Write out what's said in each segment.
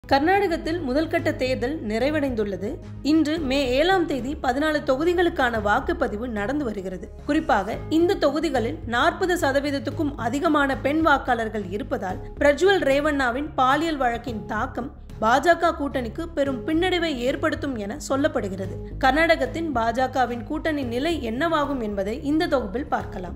கர்நாடகத்தில் முதல்கட்ட தேர்தல் நிறைவடைந்துள்ளது இன்று மே ஏழாம் தேதி பதினாலு தொகுதிகளுக்கான வாக்குப்பதிவு நடந்து வருகிறது குறிப்பாக இந்த தொகுதிகளில் நாற்பது சதவீதத்துக்கும் அதிகமான பெண் வாக்காளர்கள் இருப்பதால் பிரஜ்வல் ரேவண்ணாவின் பாலியல் வழக்கின் தாக்கம் பாஜக கூட்டணிக்கு பெரும் பின்னடைவை ஏற்படுத்தும் என சொல்லப்படுகிறது கர்நாடகத்தின் பாஜகவின் கூட்டணி நிலை என்னவாகும் என்பதை இந்த தொகுப்பில் பார்க்கலாம்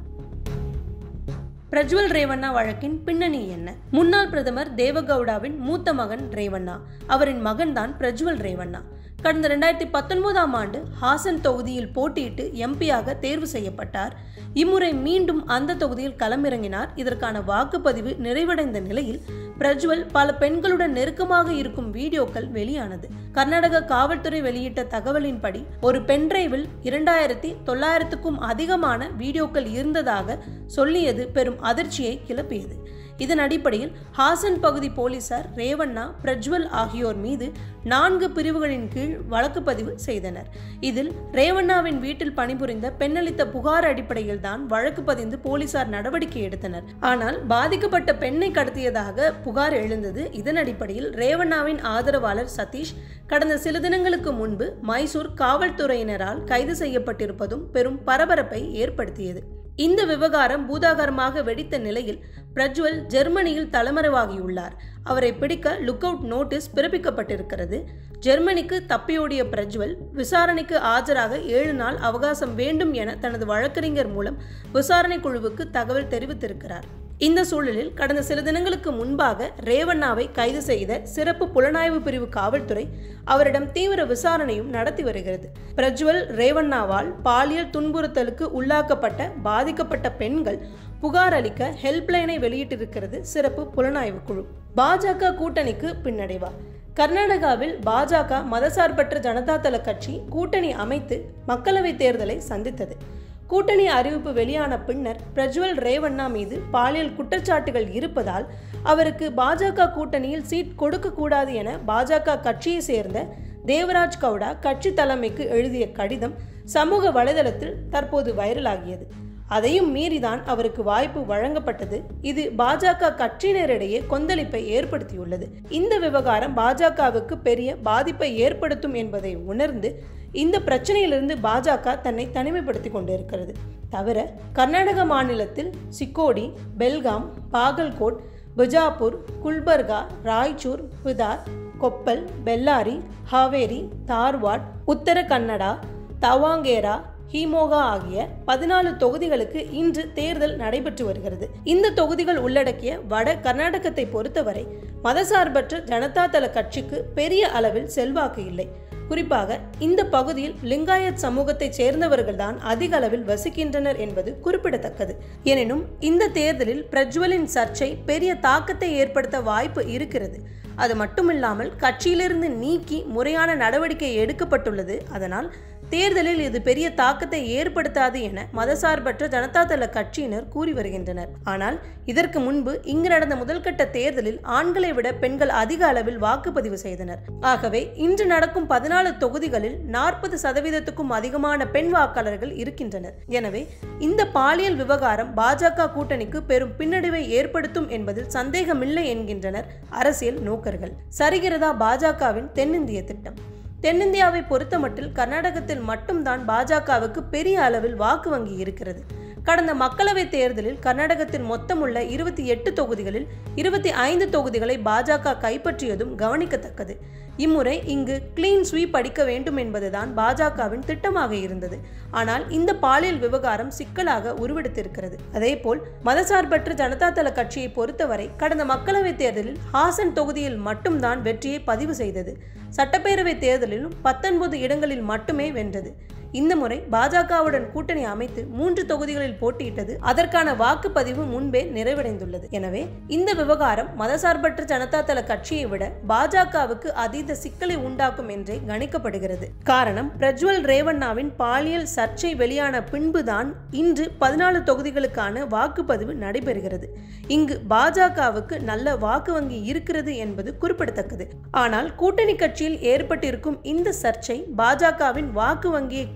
பிரஜ்வல் ரேவண்ணா வழக்கின் பின்னணி என்ன முன்னாள் பிரதமர் தேவகவுடாவின் மூத்த மகன் ரேவண்ணா அவரின் மகன்தான் பிரஜ்வல் ரேவண்ணா கடந்த ரெண்டாயிரத்தி பத்தொன்பதாம் ஆண்டு ஹாசன் தொகுதியில் போட்டியிட்டு எம்பியாக தேர்வு செய்யப்பட்டார் இம்முறை மீண்டும் அந்த தொகுதியில் களமிறங்கினார் இதற்கான வாக்குப்பதிவு நிறைவடைந்த நிலையில் பிரஜ்வல் பல பெண்களுடன் நெருக்கமாக இருக்கும் வீடியோக்கள் வெளியானது கர்நாடக காவல்துறை வெளியிட்ட தகவலின்படி ஒரு பென்டிரைவில் இரண்டாயிரத்தி தொள்ளாயிரத்துக்கும் அதிகமான வீடியோக்கள் இருந்ததாக சொல்லியது பெரும் அதிர்ச்சியை கிளப்பியது இதன் அடிப்படையில் ஹாசன் பகுதி போலீசார் ரேவண்ணா பிரஜ்வல் ஆகியோர் மீது நான்கு பிரிவுகளின் கீழ் வழக்கு பதிவு செய்தனர் இதில் ரேவண்ணாவின் வீட்டில் பணிபுரிந்த பெண்ணளித்த புகார் அடிப்படையில் தான் வழக்கு பதிந்து போலீசார் நடவடிக்கை எடுத்தனர் ஆனால் பாதிக்கப்பட்ட பெண்ணை கடத்தியதாக புகார் எழுந்தது இதன் அடிப்படையில் ரேவண்ணாவின் ஆதரவாளர் சதீஷ் கடந்த சில தினங்களுக்கு முன்பு மைசூர் காவல்துறையினரால் கைது செய்யப்பட்டிருப்பதும் பெரும் பரபரப்பை ஏற்படுத்தியது இந்த விவகாரம் பூதாகரமாக வெடித்த நிலையில் பிரஜ்வல் ஜெர்மனியில் தலைமறைவாகியுள்ளார் அவரை பிடிக்க லுக் அவுட் நோட்டீஸ் பிறப்பிக்கப்பட்டிருக்கிறது ஜெர்மனிக்கு தப்பியோடிய பிரஜ்வல் விசாரணைக்கு ஆஜராக ஏழு நாள் அவகாசம் வேண்டும் என தனது வழக்கறிஞர் மூலம் விசாரணை குழுவுக்கு தகவல் தெரிவித்திருக்கிறார் இந்த சூழலில் கடந்த சில தினங்களுக்கு முன்பாக ரேவண்ணாவை கைது செய்த சிறப்பு புலனாய்வு பிரிவு காவல்துறை அவரிடம் தீவிர விசாரணையும் நடத்தி வருகிறது பிரஜ்வல் ரேவண்ணாவால் பாலியல் துன்புறுத்தலுக்கு உள்ளாக்கப்பட்ட பாதிக்கப்பட்ட பெண்கள் புகார் அளிக்க ஹெல்ப்லைனை வெளியிட்டிருக்கிறது சிறப்பு புலனாய்வு குழு பாஜக கூட்டணிக்கு பின்னடைவா கர்நாடகாவில் பாஜக மதசார்பற்ற ஜனதா தள கட்சி கூட்டணி அமைத்து மக்களவைத் தேர்தலை சந்தித்தது கூட்டணி அறிவிப்பு வெளியான பின்னர் பிரஜ்வல் ரேவண்ணா மீது பாலியல் குற்றச்சாட்டுகள் இருப்பதால் அவருக்கு பாஜக கூட்டணியில் சீட் கொடுக்கக்கூடாது என பாஜக கட்சியை சேர்ந்த தேவராஜ் கவுடா கட்சி தலைமைக்கு எழுதிய கடிதம் சமூக வலைதளத்தில் தற்போது வைரலாகியது அதையும் மீறிதான் அவருக்கு வாய்ப்பு வழங்கப்பட்டது இது பாஜக கட்சியினரிடையே கொந்தளிப்பை ஏற்படுத்தியுள்ளது இந்த விவகாரம் பாஜகவுக்கு பெரிய பாதிப்பை ஏற்படுத்தும் என்பதை உணர்ந்து இந்த பிரச்சனையிலிருந்து பாஜக தன்னை தனிமைப்படுத்திக் கொண்டிருக்கிறது தவிர கர்நாடக மாநிலத்தில் சிக்கோடி பெல்காம் பாகல்கோட் பிஜாப்பூர் குல்பர்கா ராய்ச்சூர் பிதார் கொப்பல் பெல்லாரி ஹாவேரி தார்வாட் உத்தர கன்னடா தவாங்கேரா ஹீமோகா ஆகிய பதினாலு தொகுதிகளுக்கு இன்று தேர்தல் நடைபெற்று வருகிறது இந்த தொகுதிகள் உள்ளடக்கிய வட கர்நாடகத்தை பொறுத்தவரை மதசார்பற்ற ஜனதா தள கட்சிக்கு பெரிய அளவில் செல்வாக்கு இல்லை குறிப்பாக இந்த பகுதியில் லிங்காயத் சமூகத்தைச் சேர்ந்தவர்கள்தான் அதிக அளவில் வசிக்கின்றனர் என்பது குறிப்பிடத்தக்கது எனினும் இந்த தேர்தலில் பிரஜ்வலின் சர்ச்சை பெரிய தாக்கத்தை ஏற்படுத்த வாய்ப்பு இருக்கிறது அது மட்டுமில்லாமல் கட்சியிலிருந்து நீக்கி முறையான நடவடிக்கை எடுக்கப்பட்டுள்ளது அதனால் தேர்தலில் இது பெரிய தாக்கத்தை ஏற்படுத்தாது என மதசார்பற்ற ஜனதா தள கட்சியினர் கூறி வருகின்றனர் ஆனால் இதற்கு முன்பு இங்கு நடந்த முதல்கட்ட தேர்தலில் ஆண்களை விட பெண்கள் அதிக அளவில் வாக்குப்பதிவு செய்தனர் ஆகவே இன்று நடக்கும் பதினாலு தொகுதிகளில் நாற்பது சதவீதத்துக்கும் அதிகமான பெண் வாக்காளர்கள் இருக்கின்றனர் எனவே இந்த பாலியல் விவகாரம் பாஜக கூட்டணிக்கு பெரும் பின்னடைவை ஏற்படுத்தும் என்பதில் சந்தேகமில்லை என்கின்றனர் அரசியல் நோக்கர்கள் சரிகிறதா பாஜகவின் தென்னிந்திய திட்டம் தென்னிந்தியாவை பொறுத்தமட்டில் கர்நாடகத்தில் மட்டும்தான் பாஜகவுக்கு பெரிய அளவில் வாக்கு வங்கி இருக்கிறது கடந்த மக்களவைத் தேர்தலில் கர்நாடகத்தில் மொத்தமுள்ள இருபத்தி எட்டு தொகுதிகளில் இருபத்தி ஐந்து தொகுதிகளை பாஜக கைப்பற்றியதும் கவனிக்கத்தக்கது இம்முறை இங்கு கிளீன் ஸ்வீப் அடிக்க வேண்டும் என்பதுதான் பாஜகவின் திட்டமாக இருந்தது ஆனால் இந்த பாலியல் விவகாரம் சிக்கலாக உருவெடுத்திருக்கிறது அதேபோல் மதசார்பற்ற ஜனதா தள கட்சியை பொறுத்தவரை கடந்த மக்களவைத் தேர்தலில் ஹாசன் தொகுதியில் மட்டும்தான் வெற்றியை பதிவு செய்தது சட்டப்பேரவை தேர்தலிலும் பத்தொன்பது இடங்களில் மட்டுமே வென்றது இந்த முறை பாஜகவுடன் கூட்டணி அமைத்து மூன்று தொகுதிகளில் போட்டியிட்டது அதற்கான வாக்குப்பதிவு முன்பே நிறைவடைந்துள்ளது எனவே இந்த விவகாரம் மதசார்பற்ற ஜனதா தள கட்சியை விட பாஜகவுக்கு அதீத சிக்கலை உண்டாக்கும் என்றே கணிக்கப்படுகிறது காரணம் பிரஜ்வல் ரேவண்ணாவின் பாலியல் சர்ச்சை வெளியான பின்புதான் இன்று பதினாலு தொகுதிகளுக்கான வாக்குப்பதிவு நடைபெறுகிறது இங்கு பாஜகவுக்கு நல்ல வாக்கு வங்கி இருக்கிறது என்பது குறிப்பிடத்தக்கது ஆனால் கூட்டணி கட்சியில் ஏற்பட்டிருக்கும் இந்த சர்ச்சை பாஜகவின் வாக்கு வங்கியை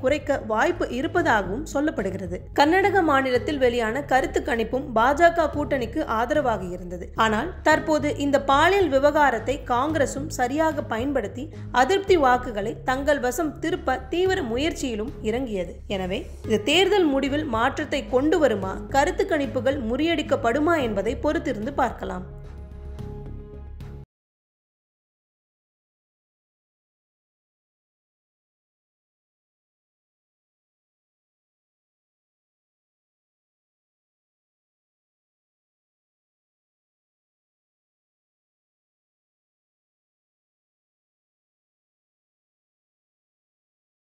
குறைக்க வாய்ப்பு இருப்பதாகவும் சொல்லப்படுகிறது கர்நாடக மாநிலத்தில் வெளியான கருத்து கணிப்பும் பாஜக கூட்டணிக்கு ஆதரவாக இருந்தது ஆனால் தற்போது இந்த பாலியல் விவகாரத்தை காங்கிரசும் சரியாக பயன்படுத்தி அதிருப்தி வாக்குகளை தங்கள் வசம் திருப்ப தீவிர முயற்சியிலும் இறங்கியது எனவே இது தேர்தல் முடிவில் மாற்றத்தை கொண்டு வருமா கருத்து கணிப்புகள் முறியடிக்கப்படுமா என்பதை பொறுத்திருந்து பார்க்கலாம்